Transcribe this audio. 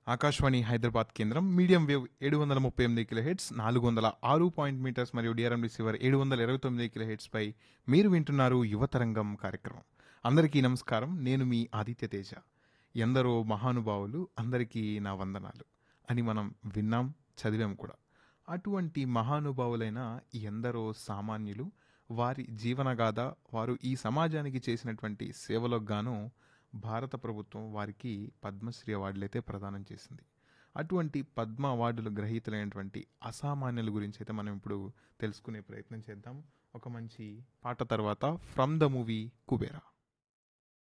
ఆకాశవాణి హైదరాబాద్ కేంద్రం medium wave ఏడు వందల ముప్పై ఎనిమిది కిలో హెడ్స్ నాలుగు వందల ఆరు పాయింట్ మీటర్స్ మరియు డిఆర్ఎం రిసీవర్ ఏడు వందల ఇరవై తొమ్మిది కిలో హెడ్స్ పై మీరు వింటున్నారు యువతరంగం కార్యక్రమం అందరికీ నమస్కారం నేను మీ ఆదిత్య తేజ ఎందరో మహానుభావులు అందరికీ నా వందనాలు అని మనం విన్నాం చదివాం కూడా అటువంటి మహానుభావులైన ఎందరో సామాన్యులు వారి జీవనగాథ వారు ఈ సమాజానికి చేసినటువంటి సేవలకు గాను భారత ప్రభుత్వం వారికి పద్మశ్రీ అవార్డులు అయితే ప్రదానం చేసింది అటువంటి పద్మ అవార్డులు గ్రహీతలైనటువంటి అసామాన్యుల గురించి అయితే మనం ఇప్పుడు తెలుసుకునే ప్రయత్నం చేద్దాం ఒక మంచి పాట తర్వాత ఫ్రమ్ ద మూవీ కుబేరా